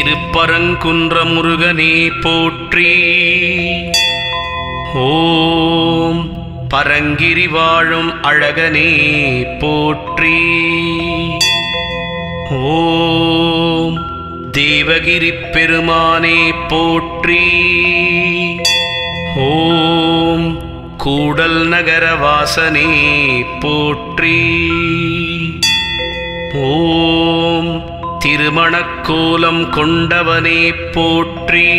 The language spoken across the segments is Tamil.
திருப்பரங்குன்ற முருகனே போற்றி ஓம் பரங்கிரி வாழும் அழகனே போற்றி ஓம் தேவகிரி பெருமானே போற்றி ஓம் கூடல் நகர வாசனே போற்றி ஓம் திருமணக்கோலம் கொண்டவனே போற்றி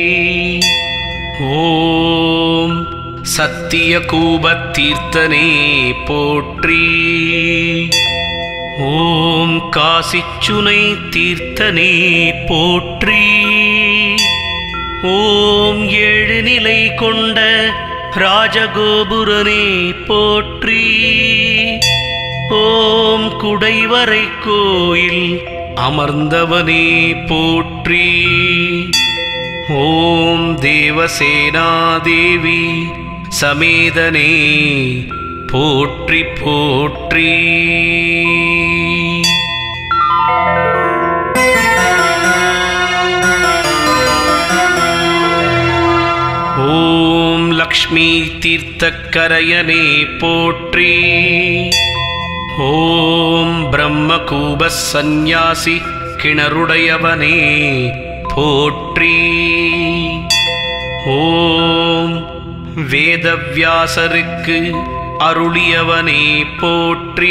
ஓம் சத்திய கூபத்தீர்த்தனே போற்றி ஓம் காசிச்சுனை தீர்த்தனே போற்றி ஓம் ஏழு நிலை கொண்ட ராஜகோபுரனே போற்றி ஓம் குடைவரை கோயில் அமர்ந்தவனே போற்றி ஓம் தேவசேனாதேவி சமேதனே போற்றி போற்றி ஓம் லக்ஷ்மி தீர்த்தக்கரையனே போற்றி ஓம் பிரம்மகூப சந்நியாசி கிணறுடையவனே போற்றி ஓம் வேதவியாசருக்கு அருளியவனே போற்றி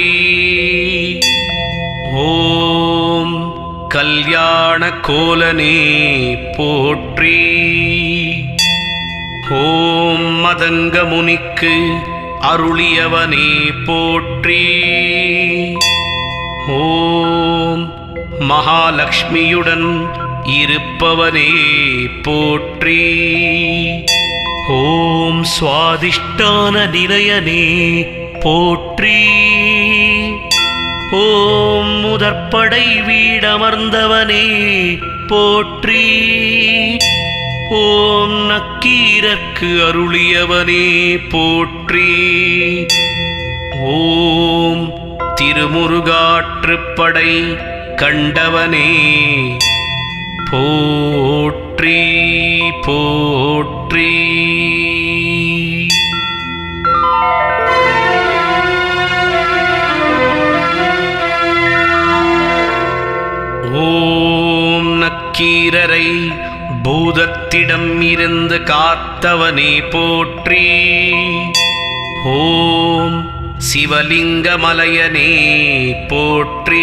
ஓம் கல்யாண கோலனே போற்றி ஓம் மதங்க முனிக்கு அருளியவனே போற்றி ஓம் மகாலட்சுமியுடன் இருப்பவனே போற்றி ஓம் சுவாதிஷ்டான நிலையனே போற்றி ஓம் முதற்படை வீடமர்ந்தவனே போற்றி ஓம் நக்கீரர்க்கு அருளியவனே போற்றி ஓம் திருமுருகாற்றுப்படை கண்டவனே போற்றி போற்றி ஓம் நக்கீரரை பூதத்திடம் இருந்து காத்தவனே போற்றி ஓம் சிவலிங்கமலையனே போற்றி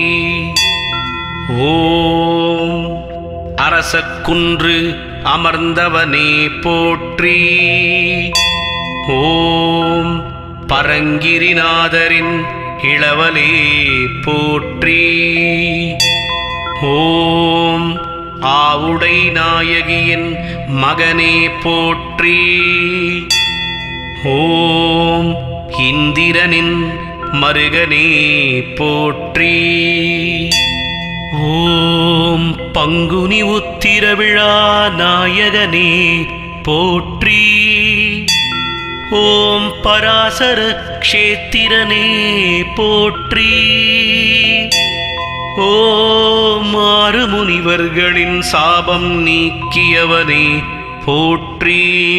ஓம் அரசக்குன்று அமர்ந்தவனே போற்றி ஓம் பரங்கிரிநாதரின் இளவலே போற்றி ஓம் ஆவுடை நாயகியின் மகனே போற்றி ஓம் இந்திரனின் மருகனே போற்றி ஓம் பங்குனி உத்திர விழா நாயகனே போற்றி ஓம் பராசர க்ஷேத்திரனே போற்றி ஓம் ஆறு முனிவர்களின் சாபம் நீக்கியவனே போற்றி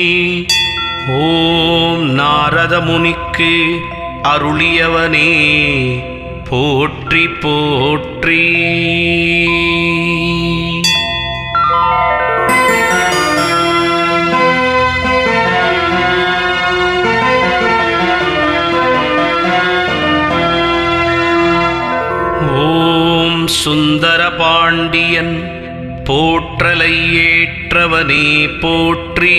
ஓம் நாரத முனிக்கு அருளியவனே போற்றி போற்றி ஓம் சுந்தர பாண்டியன் போற்றலை ஏற்றவனே போற்றி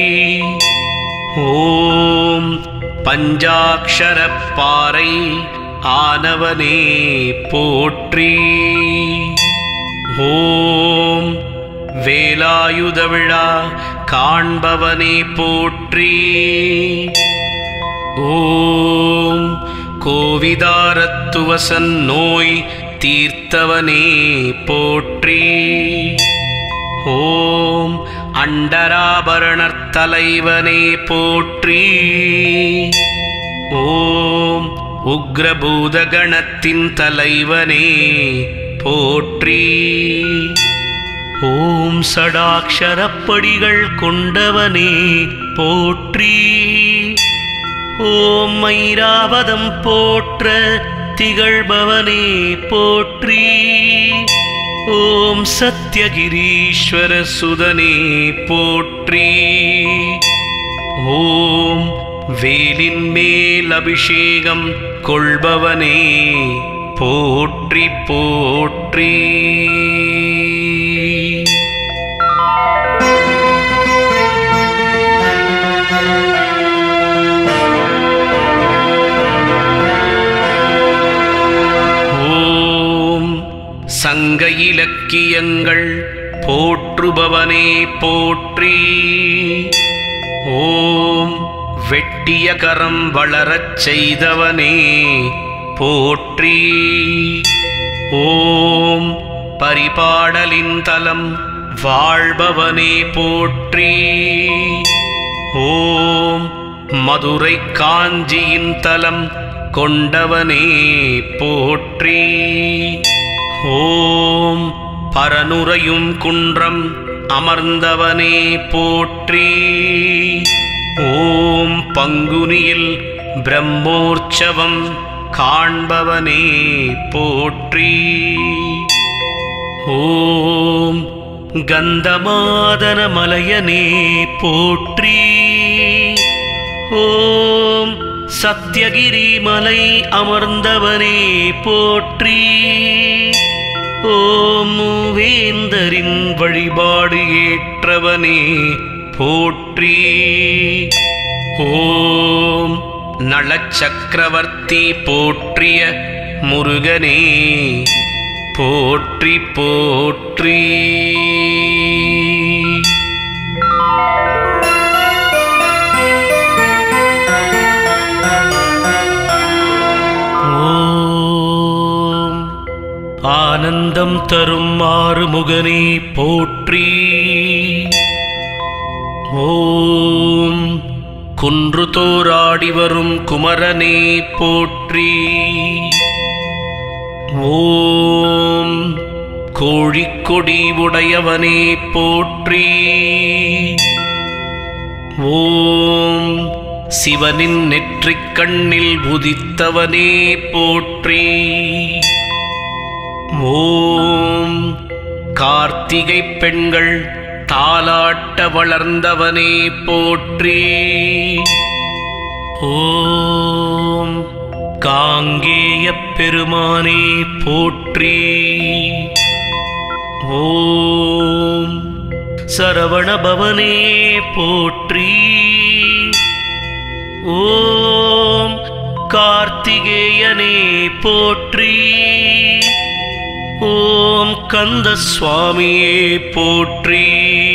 ஓம் பஞ்சாக்ஷரப் பாறை ஆனவனே போற்றி ஓம் வேலாயுத விழா காண்பவனே போற்றி ஓம் கோவிதாரத்துவசன் நோய் தீர்த்தவனே போற்றி ஓம் அண்டராபரணர் தலைவனே போற்றி ஓம் உக்ரபூதகணத்தின் தலைவனே போற்றி ஓம் சடாக்ஷரப்படிகள் கொண்டவனே போற்றி ஓம் ஐராவதம் போற்ற திகழ்பவனே போற்றி ஓம் சத்யகிரீஸ்வர சுதனே போற்றி ஓம் வேலின் மேல் அபிஷேகம் கொள்பவனே போற்றி போற்றி ஓம் சங்க இலக்கியங்கள் போற்றுபவனே போற்றி ஓம் வெட்டிய கரம் வளரச் செய்தவனே போற்றி ஓம் பரிபாடலின் தலம் வாழ்பவனே போற்றி ஓம் மதுரை காஞ்சியின் தலம் கொண்டவனே போற்றி ஓம் பரனுரையும் குன்றம் அமர்ந்தவனே போற்றி ஓம் பங்குனியில் பிரம்மோற்சவம் காண்பவனே போற்றி ஓம் கந்தமாதன மலையனே போற்றி ஓம் சத்யகிரி மலை அமர்ந்தவனே போற்றி ஓம் மூவேந்தரின் வழிபாடு ஏற்றவனே போற்றி ஓம் நளச்சக்கரவர்த்தி போற்றிய முருகனே போற்றி போற்றி ஓம் ஆனந்தம் தரும் ஆறுமுகனே போற்றி ஓம் குன்று தோராடி வரும் குமரனே போற்றி ஓம் கோழிக்கொடி உடையவனே போற்றி ஓம் சிவனின் நெற்றிக் கண்ணில் உதித்தவனே போற்றி ஓம் கார்த்திகை பெண்கள் தாலாட்ட வளர்ந்தவனே போற்றி ஓம் காங்கேயப் பெருமானே போற்றி ஓம் சரவணபவனே போற்றி ஓம் கார்த்திகேயனே போற்றி ஓம் கந்த சுவாமியே போற்றி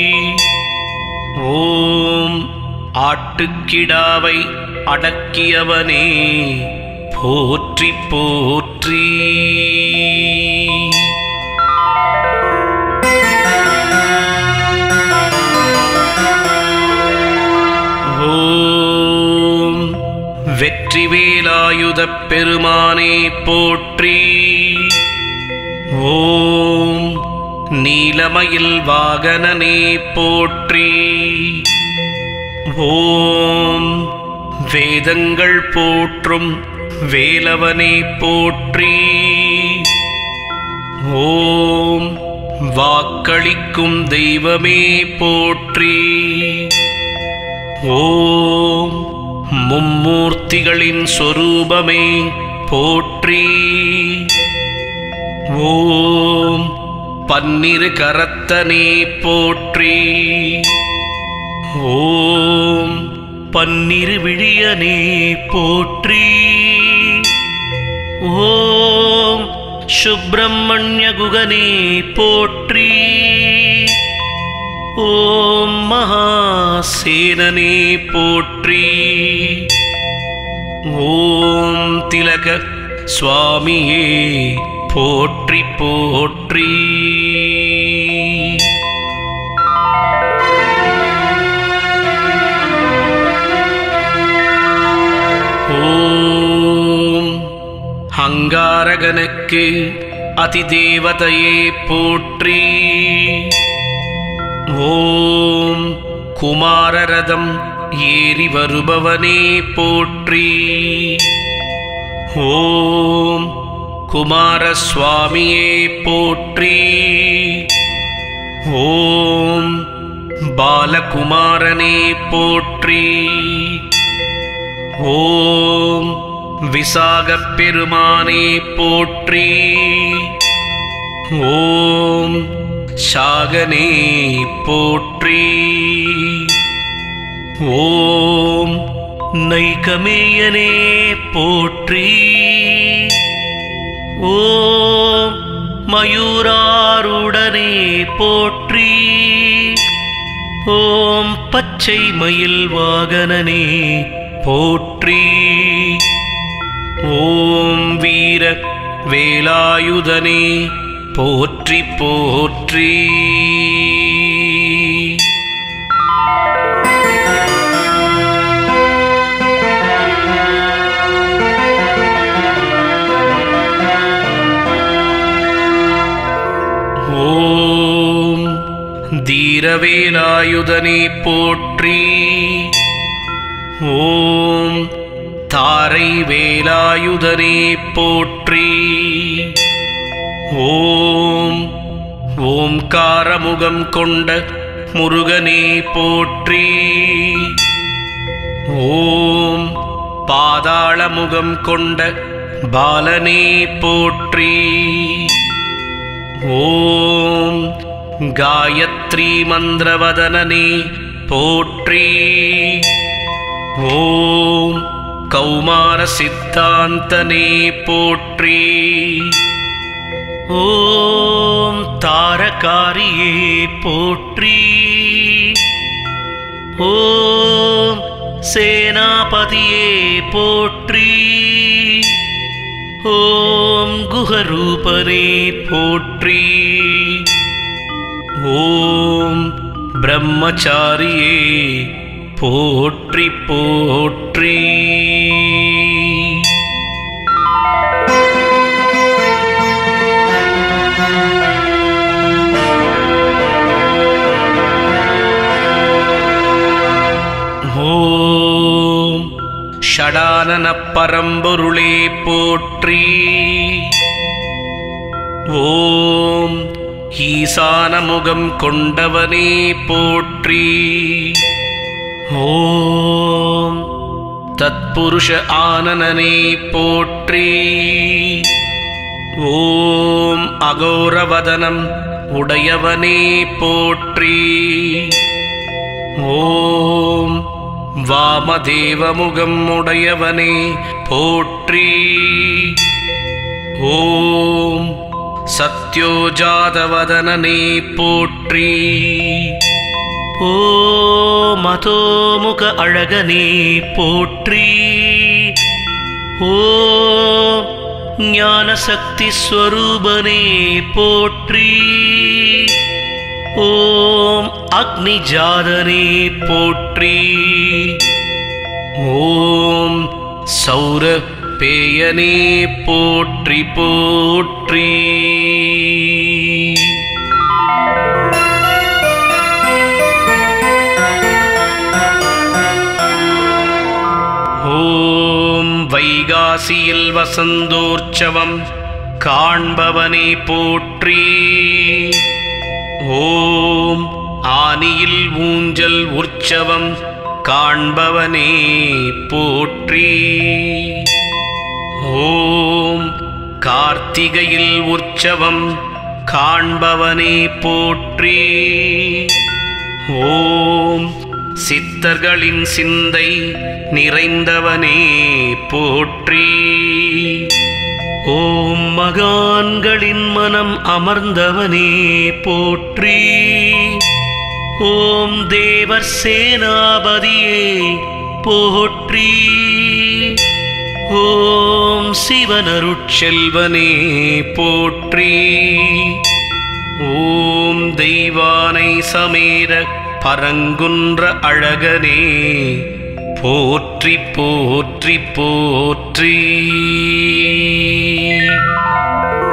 ஓம் ஆட்டுக்கிடாவை அடக்கியவனே போற்றி போற்றி ஓம் வெற்றிவேலாயுதப் பெருமானே போற்றி ஓம் நீலமயில் வாகனனே போற்றி ஓம் வேதங்கள் போற்றும் வேலவனே போற்றி ஓம் வாக்களிக்கும் தெய்வமே போற்றி ஓம் மும்மூர்த்திகளின் சொரூபமே போற்றி ஓம் பன்னிரு கரத்தனே போற்றி ஓம் பன்னிரு விழியனே போற்றி ஓம் சுப்பிரமணிய குகனே போற்றி ஓம் மகாசேனனே போற்றி ஓம் திலக சுவாமியே போற்றி போற்றி ஓம் அங்காரகனுக்கு அதிதேவதையே போற்றி ஓம் குமாரரதம் ஏறி வருபவனே போற்றி ஓம் குமாரசுவாமியே போற்றி ஓம் பாலகுமாரனே போற்றி ஓம் விசாகப் பெருமானே போற்றி ஓம் சாகனே போற்றி ஓம் நைகமேயனே போற்றி ஓம் மயூராருடனே போற்றி ஓம் பச்சை மயில் வாகனனே போற்றி ஓம் வீர வேலாயுதனே போற்றி போற்றி ஓம் தீரவேலாயுதனே போற்றி ஓம் தாரை வேலாயுதனே போற்றி ஓம் ஓம்காரமுகம் கொண்ட முருகனே போற்றி ஓம் பாதாளமுகம் கொண்ட பாலனே போற்றி ஓம் காயத்ரி மந்திரவதனனே போற்றி ஓம் கௌமார சித்தாந்தனே போற்றி ஓம் தாரகாரியே போற்றி ஓம் சேனாபதியே போற்றி ஓம் குஹரூபனே போற்றி ஓம் பிரம்மச்சாரியே போற்றி போற்றி ஓம் ஷடானன பரம்பொருளே போற்றி ஓம் ஈசானமுகம் கொண்டவனே போற்றி ஓம் தத்புருஷ ஆனனனே போற்றி ஓம் அகோரவதனம் உடையவனே போற்றி ஓம் வாமதேவமுகம் உடையவனே போற்றி ஓம் சத்யோஜாதவதனனே போற்றி ஓம் அதோமுக அழகனே போற்றி ஓம் ஞானசக்தி ஸ்வரூபனே போற்றி ஓம் அக்னிஜாதனே போற்றி ஓம் சௌர பேயனே போற்றி போற்றி ஓம் வைகாசியில் வசந்தோற்சவம் காண்பவனே போற்றி ஓம் ஆனியில் ஊஞ்சல் உற்சவம் காண்பவனே போற்றி ஓம் கார்த்திகையில் உற்சவம் காண்பவனே போற்றி ஓம் சித்தர்களின் சிந்தை நிறைந்தவனே போற்றி ஓம் மகான்களின் மனம் அமர்ந்தவனே போற்றி ஓம் தேவர் சேனாபதியே போற்றி ஓம் சிவனருட்செல்வனே போற்றி ஓம் தெய்வானை சமேர பரங்குன்ற அழகனே போற்றி போற்றி போற்றி